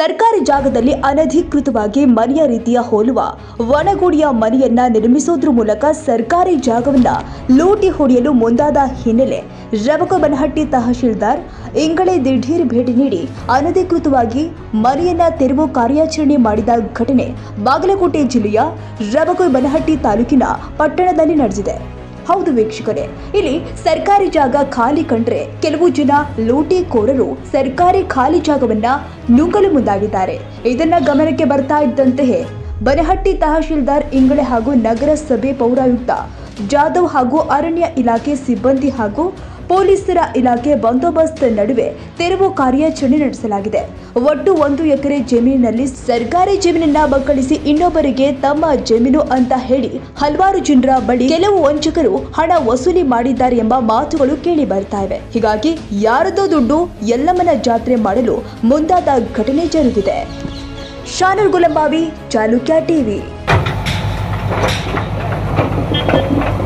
ಸರ್ಕಾರಿ ಜಾಗದಲ್ಲಿ ಅನಧಿಕೃತವಾಗಿ ಮನೆಯ ರೀತಿಯ ಹೋಲುವ ಒಣಗುಡಿಯ ಮನೆಯನ್ನ ನಿರ್ಮಿಸೋದ್ರ ಮೂಲಕ ಸರ್ಕಾರಿ ಜಾಗವನ್ನ ಲೂಟಿ ಹೊಡೆಯಲು ಮುಂದಾದ ಹಿನ್ನೆಲೆ ರಬಕಬನಹಟ್ಟಿ ತಹಶೀಲ್ದಾರ್ ಇಂಗಳೇ ದಿಢೀರ್ ಭೇಟಿ ನೀಡಿ ಅನಧಿಕೃತವಾಗಿ ಮನೆಯನ್ನ ತೆರವು ಕಾರ್ಯಾಚರಣೆ ಮಾಡಿದ ಘಟನೆ ಬಾಗಲಕೋಟೆ ಜಿಲ್ಲೆಯ ರಬಕಬನಹಟ್ಟಿ ತಾಲೂಕಿನ ಪಟ್ಟಣದಲ್ಲಿ ನಡೆದಿದೆ ಹೌದು ವೀಕ್ಷಕರೇ ಇಲ್ಲಿ ಸರ್ಕಾರಿ ಜಾಗ ಖಾಲಿ ಕಂಡ್ರೆ ಕೆಲವು ಜನ ಲೂಟಿಕೋರರು ಸರ್ಕಾರಿ ಖಾಲಿ ಜಾಗವನ್ನ ನುಂಗಲು ಮುಂದಾಗಿದ್ದಾರೆ ಇದನ್ನ ಗಮನಕ್ಕೆ ಬರ್ತಾ ಇದ್ದಂತೆಯೇ ಬನಹಟ್ಟಿ ತಹಶೀಲ್ದಾರ್ ಇಂಗಳೆ ಹಾಗೂ ನಗರಸಭೆ ಪೌರಾಯುಕ್ತ ಜಾಧವ್ ಹಾಗೂ ಅರಣ್ಯ ಇಲಾಖೆ ಸಿಬ್ಬಂದಿ ಹಾಗೂ ಪೊಲೀಸರ ಇಲಾಖೆ ಬಂದೋಬಸ್ತ್ ನಡುವೆ ತೆರವು ಕಾರ್ಯಾಚರಣೆ ನಡೆಸಲಾಗಿದೆ ಒಟ್ಟು ಒಂದು ಎಕರೆ ಜಮೀನಿನಲ್ಲಿ ಸರ್ಕಾರಿ ಜಮೀನನ್ನ ಬಕ್ಕಳಿಸಿ ಇನ್ನೊಬ್ಬರಿಗೆ ತಮ್ಮ ಜಮೀನು ಅಂತ ಹೇಳಿ ಹಲವಾರು ಜನರ ಬಳಿ ಕೆಲವು ವಂಚಕರು ಹಣ ವಸೂಲಿ ಮಾಡಿದ್ದಾರೆ ಎಂಬ ಮಾತುಗಳು ಕೇಳಿ ಬರ್ತಾ ಇವೆ ಹೀಗಾಗಿ ಯಾರದೋ ದುಡ್ಡು ಯಲ್ಲಮ್ಮನ ಜಾತ್ರೆ ಮಾಡಲು ಮುಂದಾದ ಘಟನೆ ಜರುಗಿದೆ ಶಾನೂರ್ ಗುಲಂಬಾವಿ ಚಾಲುಕ್ಯ ಟಿವಿ